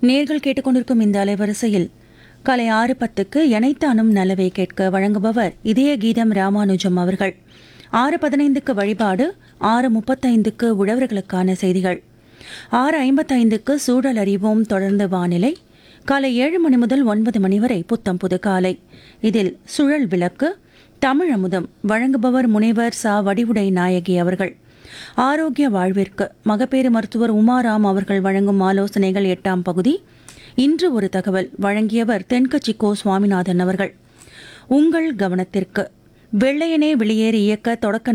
நேர்கள் கேட்டுக்கொண்டிருக்கும் இந்த அலைவரிசையில் காலை ஆறு பத்துக்கு எனைத்தானும் நலவை கேட்க வழங்குபவர் இதய கீதம் ராமானுஜம் அவர்கள் ஆறு பதினைந்துக்கு வழிபாடு ஆறு முப்பத்தைந்துக்கு உழவர்களுக்கான செய்திகள் ஆறு ஐம்பத்தைந்துக்கு சூழல் அறிவோம் தொடர்ந்து வானிலை காலை ஏழு மணி முதல் ஒன்பது மணி வரை புத்தம் புது காலை இதில் சுழல் விளக்கு தமிழ் அமுதம் வழங்குபவர் முனைவர் சா வடிவுடை நாயகி அவர்கள் ஆரோக்கிய வாழ்விற்கு மகப்பேறு மருத்துவர் உமாராம் அவர்கள் வழங்கும் ஆலோசனைகள் எட்டாம் பகுதி இன்று ஒரு தகவல் வழங்கியவர் தென்கட்சி கோ சுவாமிநாதன் அவர்கள் உங்கள் கவனத்திற்கு வெள்ளையனே வெளியேறி இயக்க தொடக்க